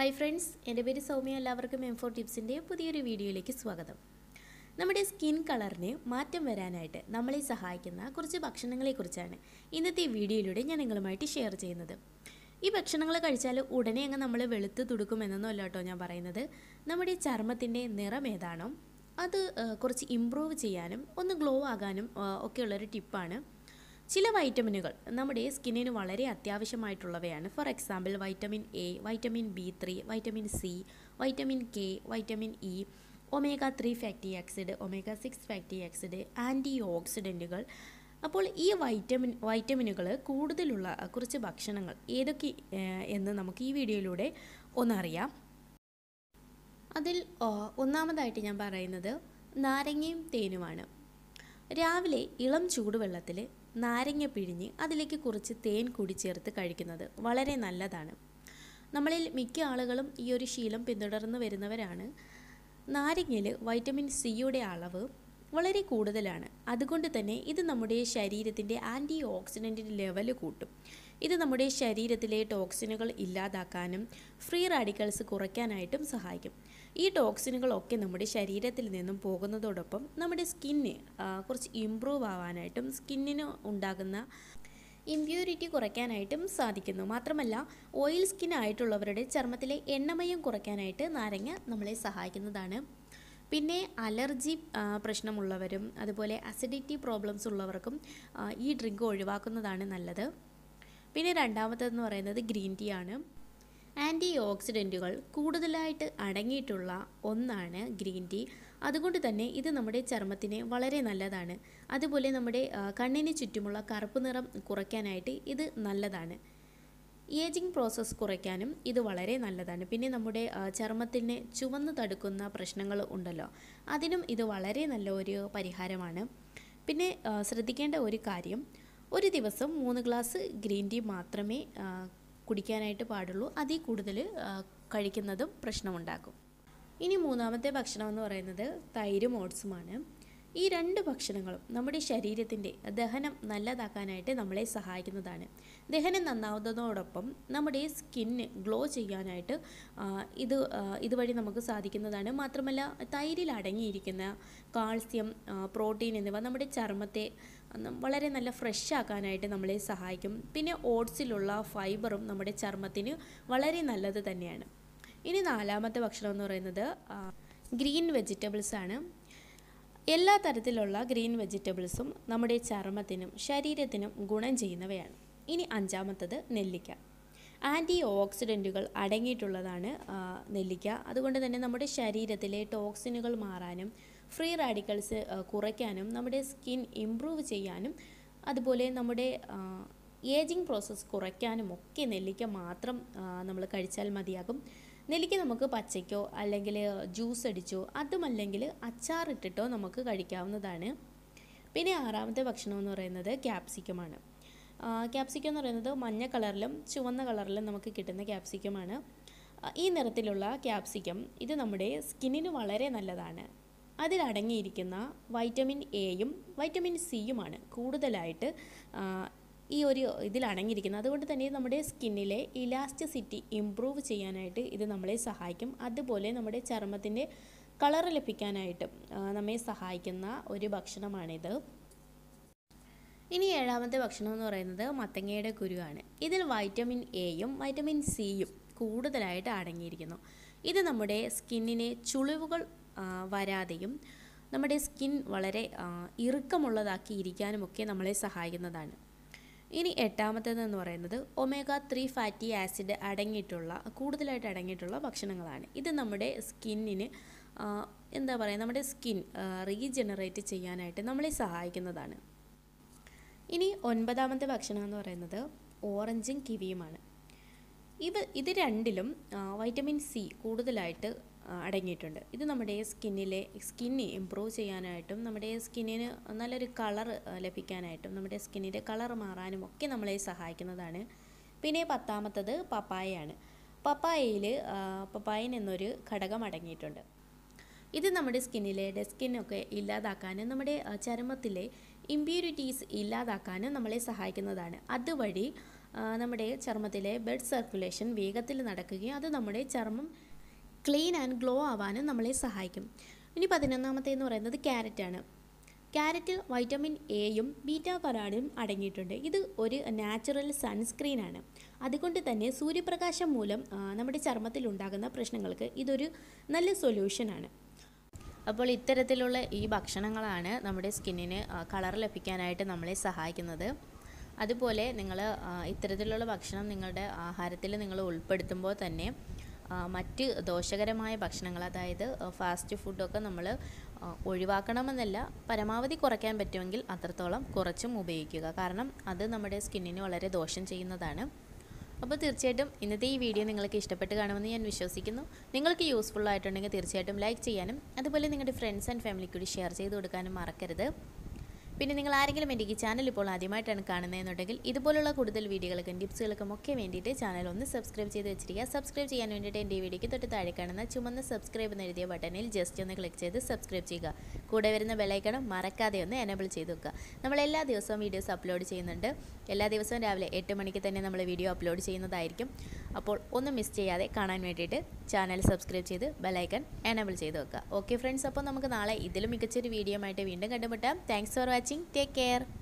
hi friends എൻ്റെ പേര് സൗമ്യ എല്ലാവർക്കും എം ഫോർ ടിപ്സിൻ്റെ പുതിയൊരു വീഡിയോയിലേക്ക് സ്വാഗതം നമ്മുടെ സ്കിൻ കളറിന് മാറ്റം വരാനായിട്ട് നമ്മളെ സഹായിക്കുന്ന കുറച്ച് ഭക്ഷണങ്ങളെക്കുറിച്ചാണ് ഇന്നത്തെ ഈ വീഡിയോയിലൂടെ ഞാൻ നിങ്ങളുമായിട്ട് ഷെയർ ചെയ്യുന്നത് ഈ ഭക്ഷണങ്ങൾ കഴിച്ചാൽ ഉടനെ അങ്ങ് നമ്മൾ വെളുത്ത് തുടുക്കുമെന്നൊന്നും അല്ല കേട്ടോ ഞാൻ പറയുന്നത് നമ്മുടെ ചർമ്മത്തിൻ്റെ നിറം ഏതാണോ അത് ആ, കുറച്ച് ഇമ്പ്രൂവ് ചെയ്യാനും ഒന്ന് ഗ്ലോ ആകാനും ആ, ഒക്കെയുള്ളൊരു ടിപ്പാണ് ചില വൈറ്റമിനുകൾ നമ്മുടെ സ്കിന്നിന് വളരെ അത്യാവശ്യമായിട്ടുള്ളവയാണ് for example vitamin A vitamin B three vitamin C vitamin K vitamin E omega three fatty acid omega six fatty acid anti ഓക്സിഡൻറ്റുകൾ അപ്പോൾ ഈ വൈറ്റമിൻ വൈറ്റമിനുകൾ കൂടുതലുള്ള കുറച്ച് ഭക്ഷണങ്ങൾ ഏതൊക്കെ ഏഹ്, എന്ന് നമുക്ക് ഈ വീഡിയോയിലൂടെ ഒന്നറിയാം അതിൽ ആ, ഒന്നാമതായിട്ട് ഞാൻ പറയുന്നത് നാരങ്ങയും തേനുമാണ് രാവിലെ ഇളം ചൂടുവെള്ളത്തിൽ നാരങ്ങ പിഴിഞ്ഞ് അതിലേക്ക് കുറച്ച് തേൻ കൂടി ചേർത്ത് കഴിക്കുന്നത് വളരെ നല്ലതാണ് നമ്മളിൽ മിക്ക ആളുകളും ഈ ഒരു ശീലം പിന്തുടർന്ന് വരുന്നവരാണ് നാരങ്ങയിൽ വൈറ്റമിൻ സിയുടെ അളവ് വളരെ കൂടുതലാണ് അതുകൊണ്ട് തന്നെ ഇത് നമ്മുടെ ശരീരത്തിൻ്റെ ആൻറ്റി ഓക്സിഡൻറ്റിൻ്റെ ലെവൽ കൂട്ടും ഇത് നമ്മുടെ ശരീരത്തിലെ ടോക്സിനുകൾ ഇല്ലാതാക്കാനും ഫ്രീ റാഡിക്കൽസ് കുറയ്ക്കാനായിട്ടും സഹായിക്കും ഈ ടോക്സിനുകളൊക്കെ നമ്മുടെ ശരീരത്തിൽ നിന്നും പോകുന്നതോടൊപ്പം നമ്മുടെ സ്കിന്ന് കുറച്ച് ഇമ്പ്രൂവ് ആവാനായിട്ടും സ്കിന്നിന് ഉണ്ടാകുന്ന ഇമ്പ്യൂരിറ്റി കുറയ്ക്കാനായിട്ടും സാധിക്കുന്നു മാത്രമല്ല ഓയിൽ സ്കിൻ ആയിട്ടുള്ളവരുടെ ചർമ്മത്തിലെ എണ്ണമയം കുറയ്ക്കാനായിട്ട് നാരങ്ങ നമ്മളെ സഹായിക്കുന്നതാണ് പിന്നെ അലർജി ആ, പ്രശ്നമുള്ളവരും അതുപോലെ അസിഡിറ്റി പ്രോബ്ലംസ് ഉള്ളവർക്കും ആ, ഈ ഡ്രിങ്ക് ഒഴിവാക്കുന്നതാണ് നല്ലത് പിന്നെ രണ്ടാമത്തേതെന്ന് പറയുന്നത് ഗ്രീൻ ടീ ആണ് ആൻറ്റി ഓക്സിഡൻറ്റുകൾ കൂടുതലായിട്ട് അടങ്ങിയിട്ടുള്ള ഒന്നാണ് ഗ്രീൻ ടീ അതുകൊണ്ട് തന്നെ ഇത് നമ്മുടെ ചർമ്മത്തിന് വളരെ നല്ലതാണ് അതുപോലെ നമ്മുടെ ആ, കണ്ണിന് ചുറ്റുമുള്ള കറുപ്പ് നിറം കുറയ്ക്കാനായിട്ട് ഇത് നല്ലതാണ് ഏജിങ് പ്രോസസ്സ് കുറയ്ക്കാനും ഇത് വളരെ നല്ലതാണ് പിന്നെ നമ്മുടെ ആ, ചർമ്മത്തിന് ചുവന്ന് തടുക്കുന്ന പ്രശ്നങ്ങൾ ഉണ്ടല്ലോ അതിനും ഇത് വളരെ നല്ല ഒരു പരിഹാരമാണ് പിന്നെ ആ, ശ്രദ്ധിക്കേണ്ട ഒരു കാര്യം ഒരു ദിവസം മൂന്ന് ഗ്ലാസ് ഗ്രീൻ ടീ മാത്രമേ ആ, കുടിക്കാനായിട്ട് പാടുള്ളൂ അതിൽ കൂടുതൽ ആ, കഴിക്കുന്നതും പ്രശ്നമുണ്ടാക്കും ഇനി മൂന്നാമത്തെ ഭക്ഷണം എന്ന് പറയുന്നത് തൈരും ഓട്സുമാണ് ഈ രണ്ട് ഭക്ഷണങ്ങളും നമ്മുടെ ശരീരത്തിൻ്റെ ദഹനം നല്ലതാക്കാനായിട്ട് നമ്മളെ സഹായിക്കുന്നതാണ് ദഹനം നന്നാവുന്നതോടൊപ്പം നമ്മുടെ സ്കിന്ന് ഗ്ലോ ചെയ്യാനായിട്ട് ആ, ഇത് ആ, ഇതുവഴി നമുക്ക് സാധിക്കുന്നതാണ് മാത്രമല്ല തൈരിൽ അടങ്ങിയിരിക്കുന്ന കാൽസ്യം ആ, പ്രോട്ടീൻ എന്നിവ നമ്മുടെ ചർമ്മത്തെ ന- വളരെ നല്ല ഫ്രഷ് ആക്കാനായിട്ട് നമ്മളെ സഹായിക്കും പിന്നെ ഓട്സിലുള്ള ഫൈബറും നമ്മുടെ ചർമ്മത്തിന് വളരെ നല്ലത് തന്നെയാണ് ഇനി നാലാമത്തെ ഭക്ഷണം എന്ന് പറയുന്നത് ആ, ഗ്രീൻ വെജിറ്റബിൾസ് ആണ് എല്ലാ തരത്തിലുള്ള ഗ്രീൻ വെജിറ്റബിൾസും നമ്മുടെ ചർമ്മത്തിനും ശരീരത്തിനും ഗുണം ചെയ്യുന്നവയാണ് ഇനി അഞ്ചാമത്തത് നെല്ലിക്ക ആൻറ്റി ഓക്സിഡൻറ്റുകൾ അടങ്ങിയിട്ടുള്ളതാണ് ആ, നെല്ലിക്ക അതുകൊണ്ട് തന്നെ നമ്മുടെ ശരീരത്തിലെ ടോക്സിനുകൾ മാറാനും ഫ്രീ റാഡിക്കൽസ് ആ, കുറയ്ക്കാനും നമ്മുടെ സ്കിൻ ഇമ്പ്രൂവ് ചെയ്യാനും അതുപോലെ നമ്മുടെ ഏജിങ് പ്രോസസ്സ് കുറയ്ക്കാനും ഒക്കെ നെല്ലിക്ക മാത്രം നമ്മൾ കഴിച്ചാൽ മതിയാകും നെല്ലിക്ക നമുക്ക് പച്ചയ്ക്കോ അല്ലെങ്കിൽ ജ്യൂസ് അടിച്ചോ അതുമല്ലെങ്കിൽ അച്ചാറിട്ടിട്ടോ നമുക്ക് കഴിക്കാവുന്നതാണ് പിന്നെ ആറാമത്തെ ഭക്ഷണം എന്ന് പറയുന്നത് ക്യാപ്സിക്കമാണ് ക്യാപ്സിക്കം എന്ന് പറയുന്നത് മഞ്ഞ കളറിലും ചുവന്ന കളറിലും നമുക്ക് കിട്ടുന്ന ക്യാപ്സിക്കമാണ് ആ, ഈ നിറത്തിലുള്ള ക്യാപ്സിക്കം ഇത് നമ്മുടെ സ്കിന്നിന് വളരെ നല്ലതാണ് അതിലടങ്ങിയിരിക്കുന്ന വൈറ്റമിൻ എയും വൈറ്റമിൻ സിയുമാണ് കൂടുതലായിട്ട് ആ, ഈ ഒരു ഇതിൽ അടങ്ങിയിരിക്കുന്നത് അതുകൊണ്ട് തന്നെ നമ്മുടെ സ്കിന്നിലെ ഇലാസ്റ്റിസിറ്റി ഇമ്പ്രൂവ് ചെയ്യാനായിട്ട് ഇത് നമ്മളെ സഹായിക്കും അതുപോലെ നമ്മുടെ ചർമ്മത്തിൻ്റെ കളർ ലഭിക്കാനായിട്ട് ആ, നമ്മെ സഹായിക്കുന്ന ഒരു ഭക്ഷണമാണിത് ഇനി ഏഴാമത്തെ ഭക്ഷണം എന്ന് പറയുന്നത് മത്തങ്ങയുടെ കുരുവാണ് ഇതിൽ വൈറ്റമിൻ എയും വൈറ്റമിൻ സിയും കൂടുതലായിട്ട് അടങ്ങിയിരിക്കുന്നു ഇത് നമ്മുടെ സ്കിന്നിനെ ചുളിവുകൾ ആ, വരാതെയും നമ്മുടെ സ്കിൻ വളരെ ആ, ഇറുക്കമുള്ളതാക്കി ഇരിക്കാനുമൊക്കെ നമ്മളെ സഹായിക്കുന്നതാണ് ഇനി എട്ടാമത്തേത് പറയുന്നത് ഒമേഗ ത്രീ ഫാറ്റി ആസിഡ് അടങ്ങിയിട്ടുള്ള കൂടുതലായിട്ട് അടങ്ങിയിട്ടുള്ള ഭക്ഷണങ്ങളാണ് ഇത് നമ്മുടെ സ്കിന്നിന് ആ, എന്താ പറയുക നമ്മുടെ സ്കിൻ റീജനറേറ്റ് ചെയ്യാനായിട്ട് നമ്മളെ സഹായിക്കുന്നതാണ് ഇനി ഒൻപതാമത്തെ ഭക്ഷണം എന്ന് പറയുന്നത് ഓറഞ്ചും കിവിയുമാണ് ഇവ ഇത് രണ്ടിലും ആ, വൈറ്റമിൻ സി കൂടുതലായിട്ട് ആ, അടങ്ങിയിട്ടുണ്ട് ഇത് നമ്മുടെ സ്കിന്നിലെ സ്കിന്ന് ഇമ്പ്രൂവ് ചെയ്യാനായിട്ടും നമ്മുടെ സ്കിന്നിന് നല്ലൊരു കളർ ലഭിക്കാനായിട്ടും നമ്മുടെ സ്കിന്നിൻ്റെ കളർ മാറാനും ഒക്കെ നമ്മളെ സഹായിക്കുന്നതാണ് പിന്നെ പത്താമത്തത് പപ്പായയാണ് പപ്പായയിൽ പപ്പായൻ എന്നൊരു ഘടകം അടങ്ങിയിട്ടുണ്ട് ഇത് നമ്മുടെ സ്കിന്നിലെ ഡെഡ് സ്കിന്നൊക്കെ ഇല്ലാതാക്കാനും നമ്മുടെ ആ, ചർമ്മത്തിലെ ഇമ്പ്യൂരിറ്റീസ് ഇല്ലാതാക്കാനും നമ്മളെ സഹായിക്കുന്നതാണ് അതുവഴി ആ, നമ്മുടെ ചർമ്മത്തിലെ ബ്ലഡ് സർക്കുലേഷൻ വേഗത്തിൽ നടക്കുകയും അത് നമ്മുടെ ചർമ്മം ക്ലീൻ ആൻഡ് ഗ്ലോ ആവാനും നമ്മളെ സഹായിക്കും ഇനി പതിനൊന്നാമത്തെ എന്ന് പറയുന്നത് ക്യാരറ്റാണ് ക്യാരറ്റിൽ വൈറ്റമിൻ എയും ബീറ്റ കരാടും അടങ്ങിയിട്ടുണ്ട് ഇത് ഒരു നാച്ചുറൽ സൺസ്ക്രീനാണ് അതുകൊണ്ട് തന്നെ സൂര്യപ്രകാശം മൂലം ആ, നമ്മുടെ ചർമ്മത്തിൽ ഉണ്ടാകുന്ന പ്രശ്നങ്ങൾക്ക് ഇതൊരു നല്ല സൊല്യൂഷനാണ് അപ്പോൾ ഇത്തരത്തിലുള്ള ഈ ഭക്ഷണങ്ങളാണ് നമ്മുടെ സ്കിന്നിന് കളർ ലഭിക്കാനായിട്ട് നമ്മളെ സഹായിക്കുന്നത് അതുപോലെ നിങ്ങൾ ഇത്തരത്തിലുള്ള ഭക്ഷണം നിങ്ങളുടെ ആഹാരത്തിൽ നിങ്ങൾ ഉൾപ്പെടുത്തുമ്പോൾ തന്നെ ആ, മറ്റ് ദോഷകരമായ ഭക്ഷണങ്ങൾ അതായത് ഫാസ്റ്റ് ഫുഡൊക്കെ നമ്മൾ ഒഴിവാക്കണമെന്നല്ല പരമാവധി കുറയ്ക്കാൻ പറ്റുമെങ്കിൽ അത്രത്തോളം കുറച്ചും ഉപയോഗിക്കുക കാരണം അത് നമ്മുടെ സ്കിന്നിന് വളരെ ദോഷം ചെയ്യുന്നതാണ് അപ്പോൾ തീർച്ചയായിട്ടും ഇന്നത്തെ ഈ വീഡിയോ നിങ്ങൾക്ക് ഇഷ്ടപ്പെട്ട് കാണുമെന്ന് ഞാൻ വിശ്വസിക്കുന്നു നിങ്ങൾക്ക് യൂസ്ഫുൾ ആയിട്ടുണ്ടെങ്കിൽ തീർച്ചയായിട്ടും ലൈക്ക് ചെയ്യാനും അതുപോലെ നിങ്ങളുടെ ഫ്രണ്ട്സ് ആൻഡ് ഫാമിലിക്ക് കൂടി ഷെയർ ചെയ്ത് കൊടുക്കാനും മറക്കരുത് പിന്നെ നിങ്ങൾ ആരെങ്കിലും എൻ്റെ ഈ ചാനൽ ഇപ്പോൾ ആദ്യമായിട്ടാണ് കാണുന്നതെന്നുണ്ടെങ്കിൽ ഇതുപോലുള്ള കൂടുതൽ വീഡിയോകൾക്കും ടിപ്സുകൾക്കും ഒക്കെ വേണ്ടിയിട്ട് ചാനൽ ഒന്ന് സബ്സ്ക്രൈബ് ചെയ്ത് വെച്ചിരിക്കുക സബ്സ്ക്രൈബ് ചെയ്യാൻ വേണ്ടിയിട്ട് എൻ്റെ ഈ വീഡിയോയ്ക്ക് തൊട്ട് താഴെ കാണുന്ന ചുമന്ന സബ്സ്ക്രൈബ് എന്ന് എഴുതിയ ബട്ടണിൽ ജസ്റ്റ് ഒന്ന് ക്ലിക്ക് ചെയ്ത് സബ്സ്ക്രൈബ് ചെയ്യുക കൂടെ വരുന്ന ബെലൈക്കണം മറക്കാതെ ഒന്ന് എനേബിൾ ചെയ്ത് വെക്കുക നമ്മൾ എല്ലാ ദിവസവും വീഡിയോസ് അപ്ലോഡ് ചെയ്യുന്നുണ്ട് എല്ലാ ദിവസവും രാവിലെ എട്ട് മണിക്ക് തന്നെ നമ്മൾ വീഡിയോ അപ്ലോഡ് ചെയ്യുന്നതായിരിക്കും അപ്പോൾ ഒന്നും മിസ് ചെയ്യാതെ കാണാൻ വേണ്ടിയിട്ട് ചാനൽ സബ്സ്ക്രൈബ് ചെയ്ത് ബെലൈക്കൺ എനേബിൾ ചെയ്ത് വെക്കുക ഓക്കെ ഫ്രണ്ട്സ് അപ്പോൾ നമുക്ക് നാളെ ഇതിലും മികച്ചൊരു വീഡിയോ ആയിട്ട് വീണ്ടും കണ്ടുമുട്ടാം thanks for watching take care